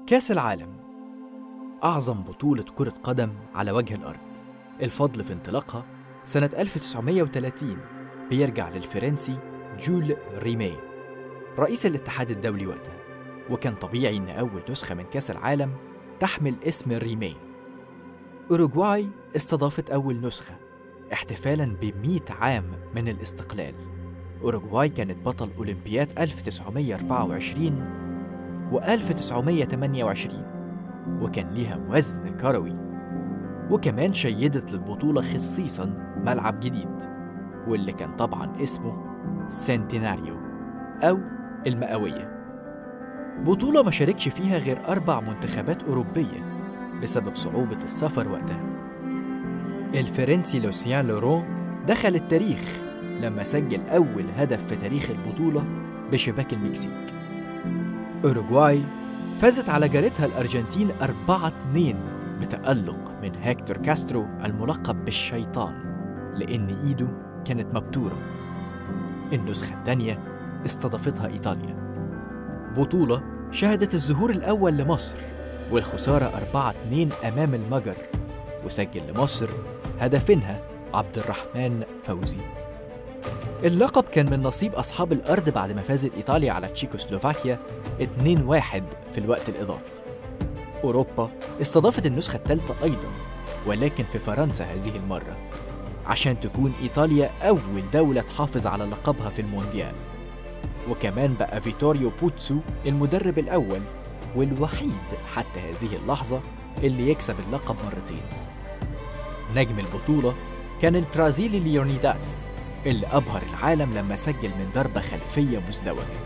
كأس العالم أعظم بطولة كرة قدم على وجه الأرض الفضل في انطلاقها سنة 1930 بيرجع للفرنسي جول ريمي رئيس الاتحاد الدولي وقتها وكان طبيعي إن أول نسخة من كأس العالم تحمل اسم ريمي أوروغواي استضافت أول نسخة احتفالا ب 100 عام من الاستقلال أوروغواي كانت بطل أولمبياد 1924 و 1928 وكان ليها وزن كروي وكمان شيدت للبطولة خصيصا ملعب جديد واللي كان طبعا اسمه سنتيناريو أو المئوية بطولة ما شاركش فيها غير أربع منتخبات أوروبية بسبب صعوبة السفر وقتها الفرنسي لوسيان لورون دخل التاريخ لما سجل أول هدف في تاريخ البطولة بشباك المكسيك أوروغواي فازت على جارتها الأرجنتين 4-2 بتألق من هيكتور كاسترو الملقب بالشيطان لأن إيده كانت مبتورة النسخة الثانية استضافتها إيطاليا بطولة شهدت الظهور الأول لمصر والخسارة 4-2 أمام المجر وسجل لمصر هدفينها عبد الرحمن فوزي اللقب كان من نصيب أصحاب الأرض بعد ما فازت إيطاليا على تشيكوسلوفاكيا 2-1 في الوقت الإضافي أوروبا استضافت النسخة الثالثة أيضا ولكن في فرنسا هذه المرة عشان تكون إيطاليا أول دولة تحافظ على لقبها في المونديال وكمان بقى فيتوريو بوتسو المدرب الأول والوحيد حتى هذه اللحظة اللي يكسب اللقب مرتين نجم البطولة كان البرازيلي ليونيداس اللي أبهر العالم لما سجل من ضربة خلفية مزدوجة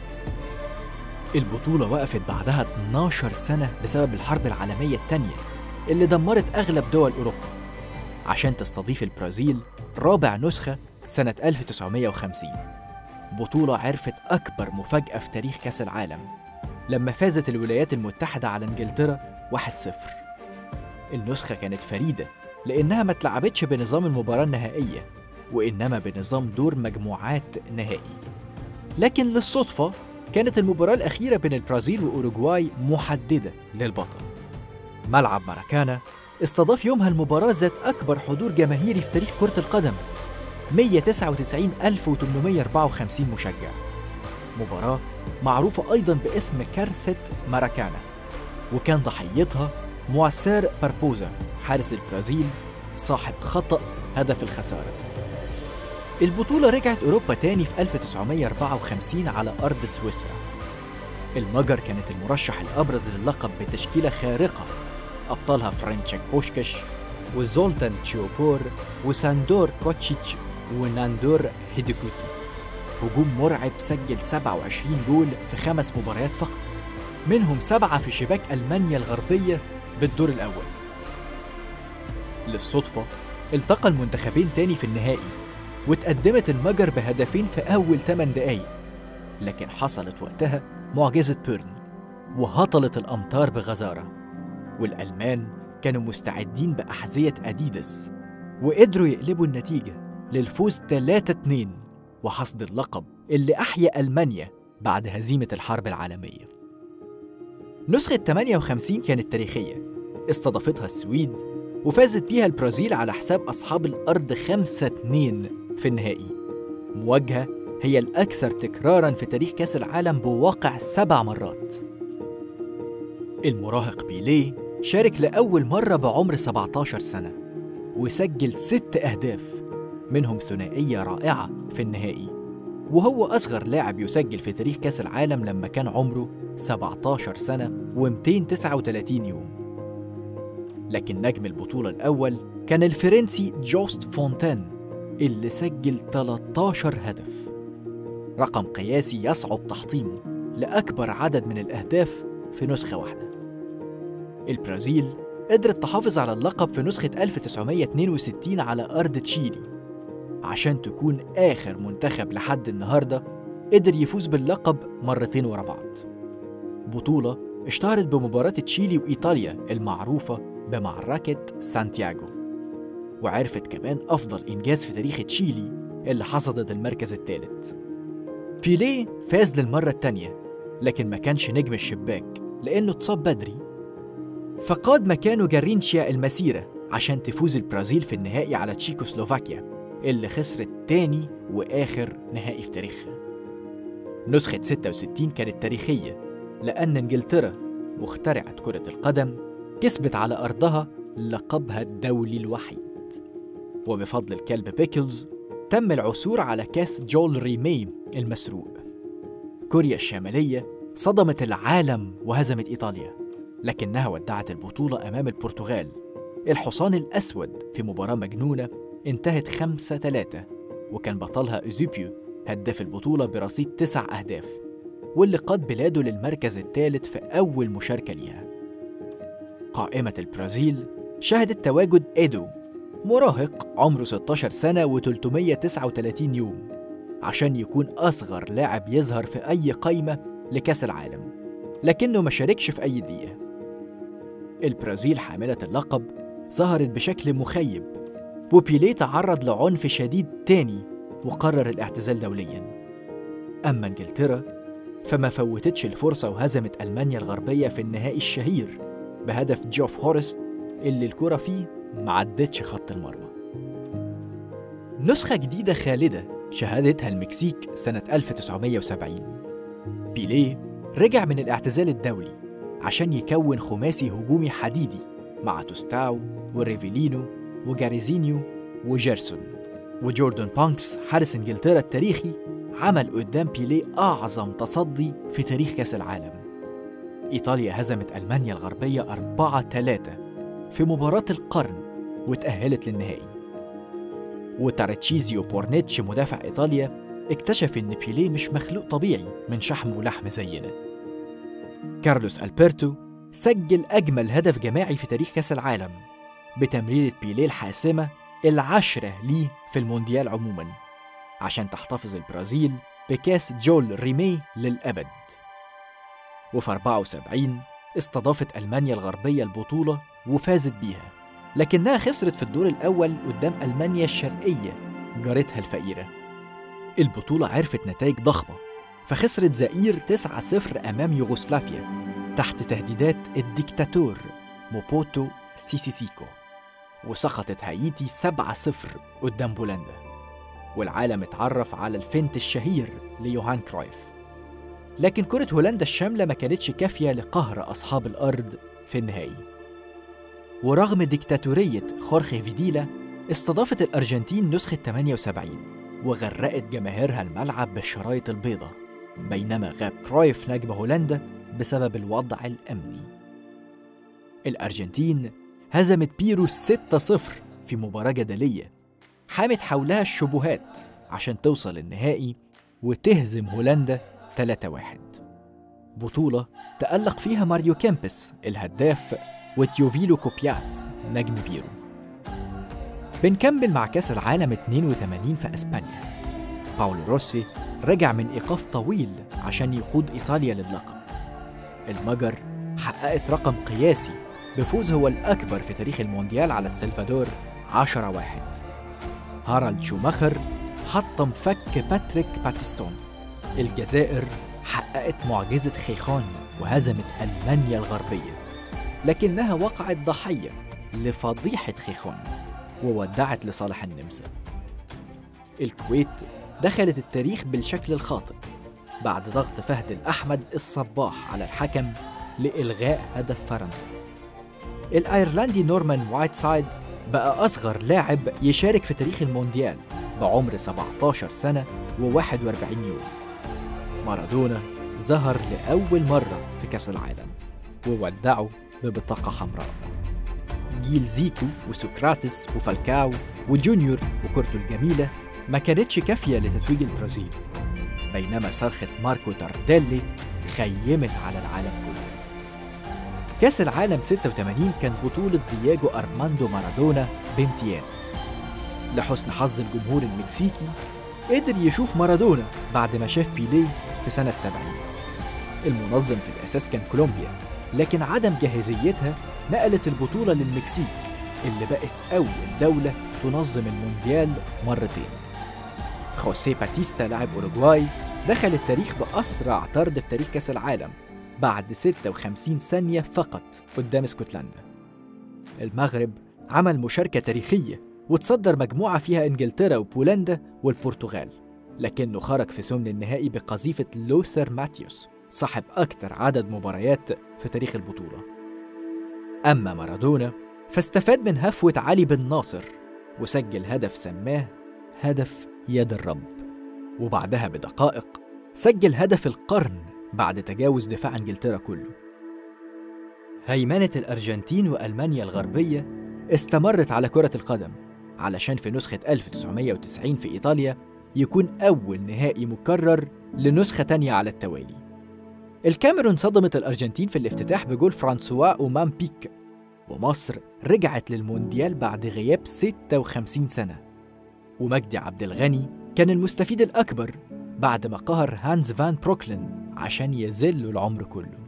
البطولة وقفت بعدها 12 سنة بسبب الحرب العالمية الثانية اللي دمرت أغلب دول أوروبا عشان تستضيف البرازيل رابع نسخة سنة 1950 بطولة عرفت أكبر مفاجأة في تاريخ كأس العالم لما فازت الولايات المتحدة على إنجلترا 1-0 النسخة كانت فريدة لأنها ما اتلعبتش بنظام المباراة النهائية وإنما بنظام دور مجموعات نهائي لكن للصدفة كانت المباراة الأخيرة بين البرازيل وأوروغواي محددة للبطل ملعب ماراكانا استضاف يومها المباراة ذات أكبر حضور جماهيري في تاريخ كرة القدم 199854 مشجع مباراة معروفة أيضا باسم كارثة ماراكانا وكان ضحيتها مواسير باربوزا حارس البرازيل صاحب خطأ هدف الخسارة البطولة رجعت أوروبا تاني في 1954 على أرض سويسرا المجر كانت المرشح الأبرز للقب بتشكيلة خارقة أبطالها فرانشك بوشكش وزولتان تشيوبور وساندور كوتشيتش وناندور هيديكوتي هجوم مرعب سجل 27 جول في خمس مباريات فقط منهم سبعة في شباك ألمانيا الغربية بالدور الأول للصدفة التقى المنتخبين تاني في النهائي وتقدمت المجر بهدفين في أول 8 دقايق لكن حصلت وقتها معجزة بيرن وهطلت الأمطار بغزارة والألمان كانوا مستعدين بأحذية أديداس وقدروا يقلبوا النتيجة للفوز 3-2 وحصد اللقب اللي أحيا ألمانيا بعد هزيمة الحرب العالمية نسخة 58 كانت تاريخية استضافتها السويد وفازت بيها البرازيل على حساب أصحاب الأرض 5-2 في النهائي مواجهة هي الأكثر تكرارا في تاريخ كأس العالم بواقع سبع مرات المراهق بيليه شارك لأول مرة بعمر 17 سنة وسجل ست أهداف منهم ثنائية رائعة في النهائي وهو أصغر لاعب يسجل في تاريخ كأس العالم لما كان عمره 17 سنة و239 يوم لكن نجم البطولة الأول كان الفرنسي جوست فونتين اللي سجل 13 هدف رقم قياسي يصعب تحطيمه لأكبر عدد من الأهداف في نسخة واحدة البرازيل قدرت تحافظ على اللقب في نسخة 1962 على أرض تشيلي عشان تكون آخر منتخب لحد النهاردة قدر يفوز باللقب مرتين ورا بعض بطولة اشتهرت بمباراة تشيلي وإيطاليا المعروفة بمعركة سانتياغو وعرفت كمان أفضل إنجاز في تاريخ تشيلي اللي حصدت المركز الثالث بيليه فاز للمرة التانية لكن ما كانش نجم الشباك لأنه اتصاب بدري فقاد مكانه جارينشيا المسيرة عشان تفوز البرازيل في النهائي على تشيكوسلوفاكيا اللي خسرت تاني وآخر نهائي في تاريخها نسخة 66 كانت تاريخية لأن إنجلترا مخترعة كرة القدم كسبت على أرضها لقبها الدولي الوحيد وبفضل الكلب بيكلز تم العثور على كاس جول ريمي المسروق كوريا الشمالية صدمت العالم وهزمت إيطاليا لكنها ودعت البطولة أمام البرتغال الحصان الأسود في مباراة مجنونة انتهت خمسة ثلاثة وكان بطلها أوزيبيو هداف البطولة برصيد تسع أهداف واللي قاد بلاده للمركز الثالث في أول مشاركة ليها قائمة البرازيل شهدت تواجد إيدو مراهق عمره 16 سنة و339 يوم عشان يكون أصغر لاعب يظهر في أي قايمة لكأس العالم لكنه ما شاركش في أي دقيقة البرازيل حاملة اللقب ظهرت بشكل مخيب وبيليه تعرض لعنف شديد تاني وقرر الاعتزال دوليا أما إنجلترا فما فوتتش الفرصة وهزمت ألمانيا الغربية في النهائي الشهير بهدف جوف هورست اللي الكرة فيه معدتش خط المرمى نسخة جديدة خالدة شهدتها المكسيك سنة 1970 بيليه رجع من الاعتزال الدولي عشان يكون خماسي هجومي حديدي مع توستاو وريفيلينو وجاريزينيو وجيرسون وجوردن بانكس حارس انجلترا التاريخي عمل قدام بيليه أعظم تصدي في تاريخ كأس العالم إيطاليا هزمت ألمانيا الغربية 4-3 في مباراة القرن وتأهلت للنهائي وتارتشيزيو بورنيتش مدافع إيطاليا اكتشف إن بيليه مش مخلوق طبيعي من شحم ولحم زينا كارلوس ألبرتو سجل أجمل هدف جماعي في تاريخ كأس العالم بتمريرة بيليه الحاسمة العشرة ليه في المونديال عموما عشان تحتفظ البرازيل بكاس جول ريمي للأبد وفي 74 استضافت ألمانيا الغربية البطولة وفازت بيها لكنها خسرت في الدور الأول قدام ألمانيا الشرقية جارتها الفقيرة البطولة عرفت نتائج ضخمة فخسرت زئير 9-0 أمام يوغوسلافيا تحت تهديدات الديكتاتور موبوتو سيسيسيكو وسقطت هايتي 7-0 قدام بولندا والعالم اتعرف على الفنت الشهير ليوهان كرايف لكن كرة هولندا الشاملة ما كانتش كافية لقهر أصحاب الأرض في النهائي ورغم ديكتاتورية خورخي فيديلا استضافت الأرجنتين نسخة 78 وغرقت جماهيرها الملعب بالشرايط البيضاء بينما غاب كرايف نجم هولندا بسبب الوضع الأمني الأرجنتين هزمت بيرو 6-0 في مباراة جدلية حامت حولها الشبهات عشان توصل النهائي وتهزم هولندا 3-1 بطولة تألق فيها ماريو كامبس الهداف وتيوفيلو كوبياس نجم بيرو بنكمل مع كأس العالم 82 في أسبانيا باولو روسي رجع من إيقاف طويل عشان يقود إيطاليا للقب المجر حققت رقم قياسي بفوز هو الأكبر في تاريخ المونديال على السلفادور 10 واحد هارالد شوماخر حطم فك باتريك باتيستون الجزائر حققت معجزة خيخون وهزمت ألمانيا الغربية لكنها وقعت ضحية لفضيحة خيخون وودعت لصالح النمسا الكويت دخلت التاريخ بالشكل الخاطئ بعد ضغط فهد الأحمد الصباح على الحكم لإلغاء هدف فرنسا الأيرلندي نورمان وايتسايد بقى أصغر لاعب يشارك في تاريخ المونديال بعمر 17 سنة و41 يوم مارادونا ظهر لأول مرة في كأس العالم وودعه ببطاقة حمراء جيل زيكو وسقراطس وفالكاو وجونيور وكورتو الجميلة ما كانتش كافية لتتويج البرازيل بينما صرخة ماركو تارديلي خيمت على العالم كله كأس العالم 86 كان بطولة دياجو أرماندو مارادونا بامتياز لحسن حظ الجمهور المكسيكي قدر يشوف مارادونا بعد ما شاف بيليه في سنة 70 المنظم في الأساس كان كولومبيا لكن عدم جاهزيتها نقلت البطولة للمكسيك اللي بقت أول دولة تنظم المونديال مرتين خوسيه باتيستا لاعب أوروجواي دخل التاريخ بأسرع طرد في تاريخ كأس العالم بعد 56 ثانية فقط قدام اسكتلندا المغرب عمل مشاركة تاريخية وتصدر مجموعة فيها إنجلترا وبولندا والبرتغال لكنه خرج في ثمن النهائي بقذيفة لوثر ماتيوس صاحب أكثر عدد مباريات في تاريخ البطولة أما مارادونا فاستفاد من هفوة علي بن ناصر وسجل هدف سماه هدف يد الرب وبعدها بدقائق سجل هدف القرن بعد تجاوز دفاع انجلترا كله هيمنة الأرجنتين وألمانيا الغربية استمرت على كرة القدم علشان في نسخة 1990 في إيطاليا يكون أول نهائي مكرر لنسخة تانية على التوالي الكاميرون صدمت الأرجنتين في الافتتاح بجول فرانسوا أومان بيك ومصر رجعت للمونديال بعد غياب 56 سنة ومجدي عبد الغني كان المستفيد الأكبر بعد ما قهر هانز فان بروكلين عشان يذلوا العمر كله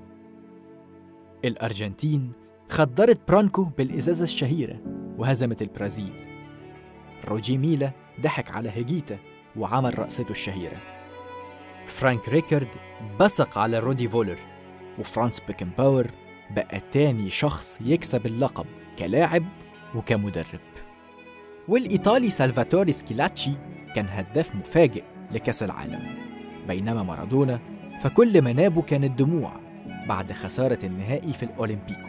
الأرجنتين خدرت برانكو بالإزازة الشهيرة وهزمت البرازيل روجي ميلا ضحك على هيجيتا وعمل رقصته الشهيرة فرانك ريكارد بصق على رودي فولر وفرانس بيكنباور بقى تاني شخص يكسب اللقب كلاعب وكمدرب والإيطالي سالفاتوري سكيلاتشي كان هداف مفاجئ لكأس العالم بينما مارادونا فكل منابه كانت دموع بعد خسارة النهائي في الأولمبيكو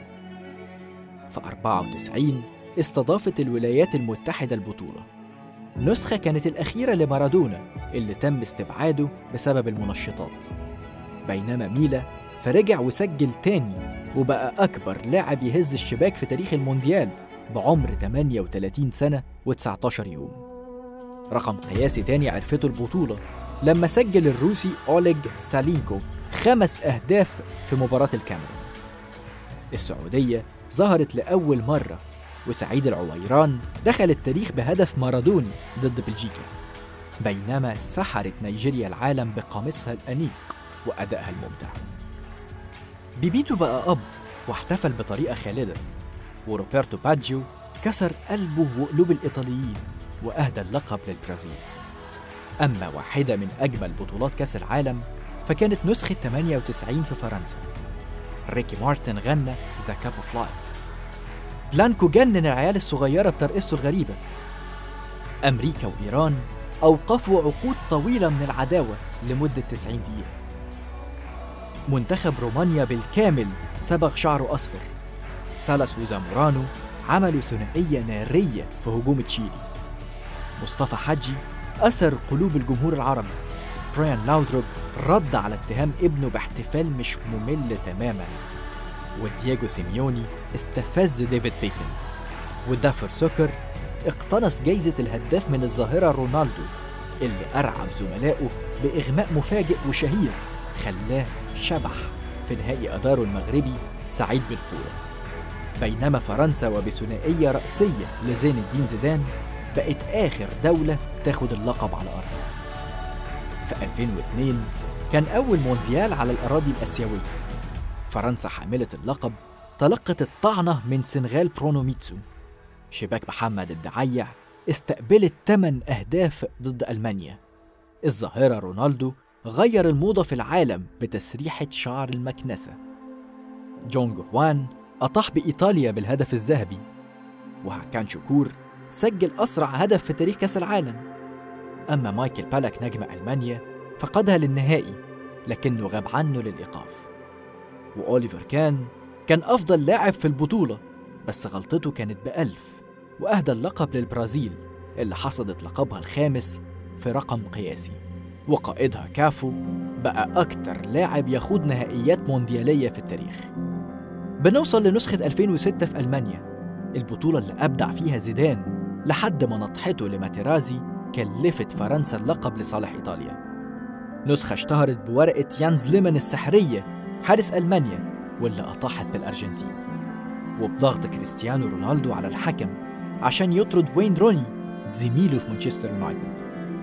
في 94 استضافت الولايات المتحدة البطولة نسخة كانت الأخيرة لمارادونا اللي تم استبعاده بسبب المنشطات بينما ميلا فرجع وسجل تاني وبقى أكبر لاعب يهز الشباك في تاريخ المونديال بعمر 38 سنة و19 يوم رقم قياسي تاني عرفته البطولة لما سجل الروسي أوليج سالينكو خمس أهداف في مباراة الكاميرون السعودية ظهرت لأول مرة وسعيد العويران دخل التاريخ بهدف مارادوني ضد بلجيكا بينما سحرت نيجيريا العالم بقميصها الأنيق وأدائها الممتع بيبيتو بقى أب واحتفل بطريقة خالدة وروبرتو باجيو كسر قلبه وقلوب الإيطاليين وأهدى اللقب للبرازيل أما واحدة من أجمل بطولات كأس العالم فكانت نسخة 98 في فرنسا ريكي مارتن غنى ذا كاب اوف لايف بلانكو جنن العيال الصغيرة بترقصته الغريبة أمريكا وإيران أوقفوا عقود طويلة من العداوة لمدة 90 دقيقة منتخب رومانيا بالكامل صبغ شعره أصفر سالاس وزامورانو عملوا ثنائية نارية في هجوم تشيلي مصطفى حجي أثر قلوب الجمهور العربي براين لاودروب رد على اتهام ابنه باحتفال مش ممل تماما ودياجو سيميوني استفز ديفيد بيكن ودافر سوكر اقتنص جايزة الهداف من الظاهرة رونالدو اللي أرعب زملائه بإغماء مفاجئ وشهير خلاه شبح في نهائي أداره المغربي سعيد بالبطولة بينما فرنسا وبثنائية رأسية لزين الدين زيدان بقت آخر دولة تاخد اللقب على أرضها في 2002 كان أول مونديال على الأراضي الآسيوية فرنسا حاملة اللقب تلقت الطعنة من سنغال برونوميتسو شباك محمد الدعيع استقبلت 8 أهداف ضد ألمانيا الظاهرة رونالدو غير الموضة في العالم بتسريحة شعر المكنسة جونج هوان أطاح بإيطاليا بالهدف الذهبي وهاكان شكور سجل أسرع هدف في تاريخ كأس العالم أما مايكل بالاك نجم ألمانيا فقدها للنهائي لكنه غاب عنه للإيقاف وأوليفر كان كان أفضل لاعب في البطولة بس غلطته كانت بألف وأهدى اللقب للبرازيل اللي حصدت لقبها الخامس في رقم قياسي وقائدها كافو بقى أكتر لاعب يخوض نهائيات مونديالية في التاريخ بنوصل لنسخة 2006 في ألمانيا البطولة اللي أبدع فيها زيدان لحد ما نطحته لماتيرازي كلفت فرنسا اللقب لصالح إيطاليا نسخة اشتهرت بورقة يانز ليمن السحرية حارس ألمانيا واللي أطاحت بالأرجنتين وبضغط كريستيانو رونالدو على الحكم عشان يطرد وين روني زميله في مانشستر يونايتد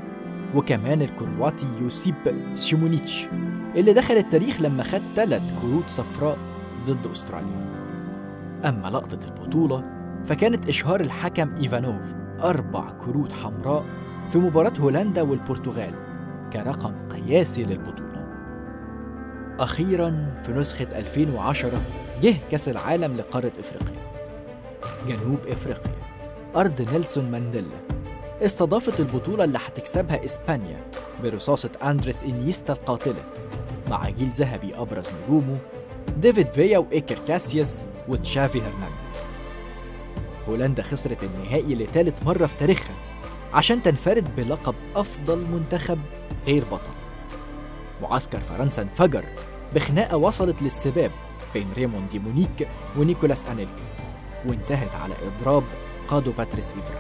وكمان الكرواتي يوسيب شيمونيتش اللي دخل التاريخ لما خد ثلاث كروت صفراء ضد أستراليا أما لقطة البطولة فكانت إشهار الحكم إيفانوف أربع كروت حمراء في مباراة هولندا والبرتغال كرقم قياسي للبطولة أخيرا في نسخة 2010 جه كأس العالم لقارة إفريقيا جنوب إفريقيا أرض نيلسون مانديلا استضافت البطولة اللي هتكسبها إسبانيا برصاصة أندريس إنيستا القاتلة مع جيل ذهبي أبرز نجومه ديفيد فيا وإيكر كاسياس وتشافي هرنانديز هولندا خسرت النهائي لثالث مرة في تاريخها عشان تنفرد بلقب أفضل منتخب غير بطل معسكر فرنسا انفجر بخناقة وصلت للسباب بين ريمون دي مونيك ونيكولاس أنيلكا وانتهت على إضراب قادو باتريس إيفرا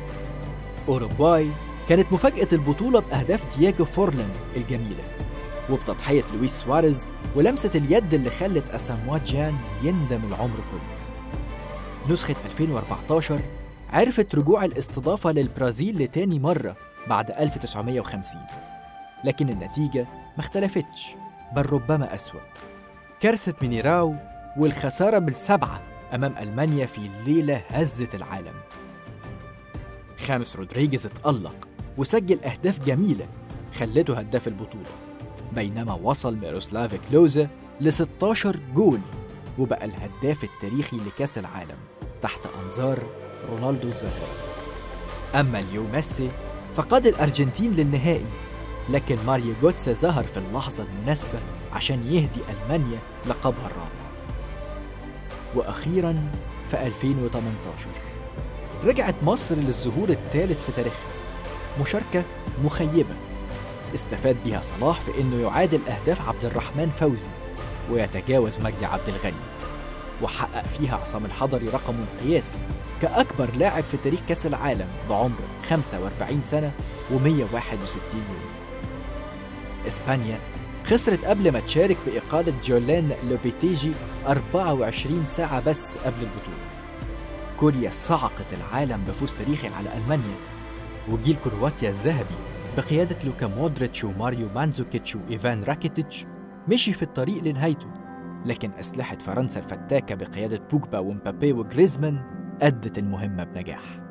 أوروغواي كانت مفاجأة البطولة بأهداف دياغو فورلان الجميلة وبتضحية لويس سواريز ولمسة اليد اللي خلت أساموا جان يندم العمر كله نسخة 2014 عرفت رجوع الاستضافة للبرازيل لتاني مرة بعد 1950 لكن النتيجة ما اختلفتش بل ربما أسوأ كارثة مينيراو والخسارة بالسبعة أمام ألمانيا في ليلة هزت العالم خامس رودريجيز اتألق وسجل أهداف جميلة خلته هداف البطولة بينما وصل ميروسلاف كلوزا ل 16 جول وبقى الهداف التاريخي لكأس العالم تحت أنظار رونالدو الظاهرة أما اليو ميسي فقاد الأرجنتين للنهائي لكن ماريو جوتسا ظهر في اللحظة المناسبة عشان يهدي ألمانيا لقبها الرابع وأخيرا في 2018 رجعت مصر للظهور الثالث في تاريخها مشاركة مخيبة استفاد بها صلاح في انه يعادل اهداف عبد الرحمن فوزي ويتجاوز مجدي عبد الغني وحقق فيها عصام الحضري رقم قياسي كأكبر لاعب في تاريخ كأس العالم بعمر 45 سنة و161 يوم إسبانيا خسرت قبل ما تشارك بإقالة جولان لوبيتيجي 24 ساعة بس قبل البطولة كوريا صعقت العالم بفوز تاريخي على ألمانيا وجيل كرواتيا الذهبي بقيادة لوكا مودريتش وماريو مانزوكيتش وإيفان راكيتيتش مشي في الطريق لنهايته لكن أسلحة فرنسا الفتاكة بقيادة بوجبا ومبابي وجريزمان أدت المهمة بنجاح